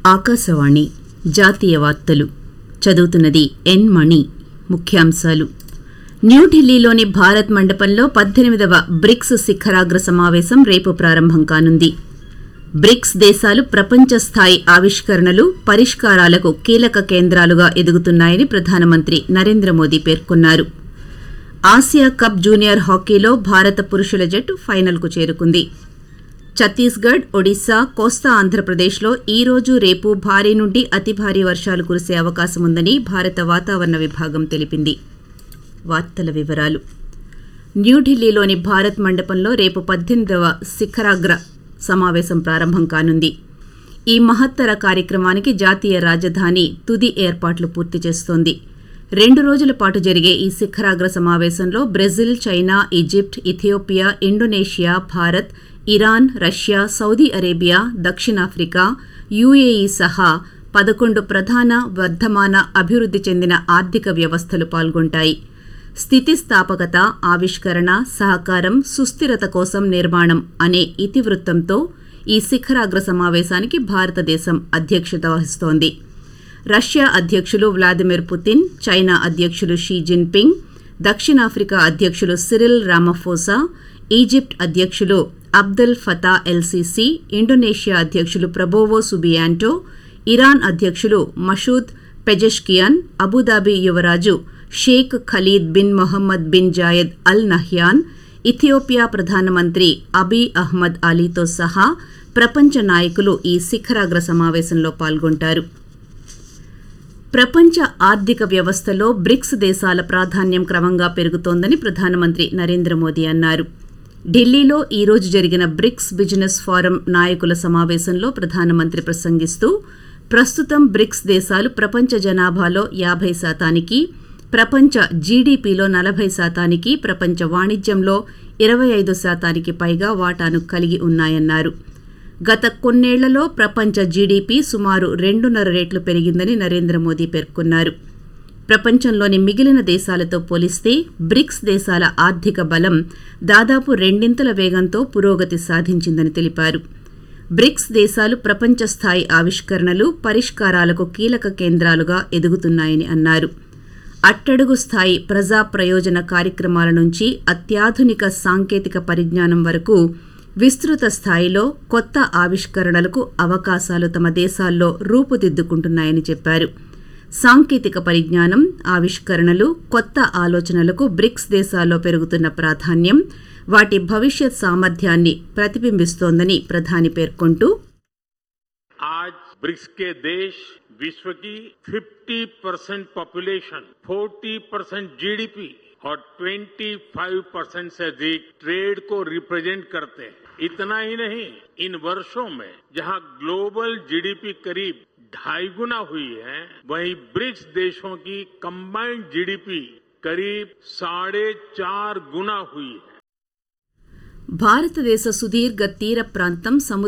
ఆకాశవాణి జాతీయ వార్తలు చదువుతున్నది ఎన్ మణి ముఖ్యాంశాలు న్యూఢిల్లీలోని భారత్ మండపంలో పద్దెనిమిదవ బ్రిక్స్ శిఖరాగ్ర సమావేశం రేపు ప్రారంభం కానుంది బ్రిక్స్ దేశాలు ప్రపంచ స్థాయి ఆవిష్కరణలు పరిష్కారాలకు కీలక కేంద్రాలుగా ఎదుగుతున్నాయని ప్రధానమంత్రి నరేంద్ర మోదీ పేర్కొన్నారు ఆసియా కప్ జూనియర్ హాకీలో భారత పురుషుల జట్టు ఫైనల్కు చేరుకుంది ఛత్తీస్గఢ్ ఒడిశా కోస్తా ఆంధ్రప్రదేశ్లో ఈ రోజు రేపు భారీ నుండి అతి భారీ వర్షాలు కురిసే అవకాశం ఉందని భారత వాతావరణ విభాగం తెలిపింది వార్తల వివరాలు న్యూఢిల్లీలోని భారత్ మండపంలో రేపు పద్దెనిమిదవ శిఖరాగ్ర సమావేశం ప్రారంభం కానుంది ఈ మహత్తర కార్యక్రమానికి జాతీయ రాజధాని తుది ఏర్పాట్లు పూర్తి చేస్తోంది రెండు రోజుల పాటు జరిగే ఈ శిఖరాగ్ర సమావేశంలో Brazil China Egypt Ethiopia Indonesia Bharat Iran Russia Saudi Arabia దక్షిణాఫ్రికా యుఏఈ సహా పదకొండు ప్రధాన వర్ధమాన అభివృద్ధి చెందిన ఆర్థిక వ్యవస్థలు పాల్గొంటాయి స్థితిస్థాపకత ఆవిష్కరణ సహకారం సుస్థిరత కోసం నిర్మాణం అనే ఇతివృత్తంతో ఈ శిఖరాగ్ర సమావేశానికి భారతదేశం అధ్యక్షత వహిస్తోంది రష్యా అధ్యక్షులు వ్లాదిమిర్ పుతిన్ చైనా అధ్యక్షులు షీ జిన్పింగ్ దక్షిణాఫ్రికా అధ్యక్షులు సిరిల్ రామఫోసా ఈజిప్ట్ అధ్యక్షులు అబ్దెల్ ఫతా ఎల్సీసీ ఇండోనేషియా అధ్యక్షులు ప్రబోవో సుబియాంటో ఇరాన్ అధ్యక్షులు మషూద్ పెజెష్కియాన్ అబుదాబి యువరాజు Sheikh Khalid bin Mohammed bin Zayed Al Nahyan Ethiopia ప్రధానమంత్రి అబీ అహ్మద్ అలీతో సహా ప్రపంచ నాయకులు ఈ శిఖరాగ్ర సమావేశంలో పాల్గొంటారు ప్రపంచ ఆర్థిక వ్యవస్థలో బ్రిక్స్ దేశాల ప్రాధాన్యం క్రమంగా పెరుగుతోందని ప్రధానమంత్రి నరేంద్ర మోదీ అన్నారు ఢిల్లీలో ఈ రోజు జరిగిన బ్రిక్స్ బిజినెస్ ఫోరం నాయకుల సమావేశంలో ప్రధానమంత్రి ప్రసంగిస్తూ ప్రస్తుతం బ్రిక్స్ దేశాలు ప్రపంచ జనాభాలో యాభై శాతానికి ప్రపంచ జీడీపీలో నలభై శాతానికి ప్రపంచ వాణిజ్యంలో ఇరవై ఐదు శాతానికి పైగా వాటాను కలిగి ఉన్నాయన్నారు గత కొన్నేళ్లలో ప్రపంచ జీడీపీ సుమారు రెండున్నర రెట్లు పెరిగిందని నరేంద్ర మోదీ పేర్కొన్నారు ప్రపంచంలోని మిగిలిన దేశాలతో పోలిస్తే బ్రిక్స్ దేశాల ఆర్థిక బలం దాదాపు రెండింతల వేగంతో పురోగతి సాధించిందని తెలిపారు బ్రిక్స్ దేశాలు ప్రపంచ స్థాయి ఆవిష్కరణలు పరిష్కారాలకు కీలక కేంద్రాలుగా ఎదుగుతున్నాయని అన్నారు అట్టడుగు స్థాయి ప్రజా ప్రయోజన కార్యక్రమాల నుంచి అత్యాధునిక సాంకేతిక పరిజ్ఞానం వరకు విస్తృత స్థాయిలో కొత్త ఆవిష్కరణలకు అవకాశాలు తమ దేశాల్లో రూపుదిద్దుకుంటున్నాయని చెప్పారు సాంకేతిక పరిజ్ఞానం ఆవిష్కరణలు కొత్త ఆలోచనలకు బ్రిక్స్ దేశాల్లో పెరుగుతున్న ప్రాధాన్యం వాటి భవిష్యత్ సామర్థ్యాన్ని ప్రతిబింబిస్తోందని ప్రధాని పేర్కొంటూ आज ब्रिक्स के देश विश्व की 50 परसेंट पॉपुलेशन 40 परसेंट जीडीपी और 25 परसेंट से अधिक ट्रेड को रिप्रेजेंट करते हैं इतना ही नहीं इन वर्षों में जहां ग्लोबल जीडीपी करीब ढाई गुना हुई है वहीं ब्रिक्स देशों की कंबाइंड जीडीपी करीब साढ़े चार गुना हुई है భారతదేశ సుదీర్ఘ తీర ప్రాంతం సముద్ర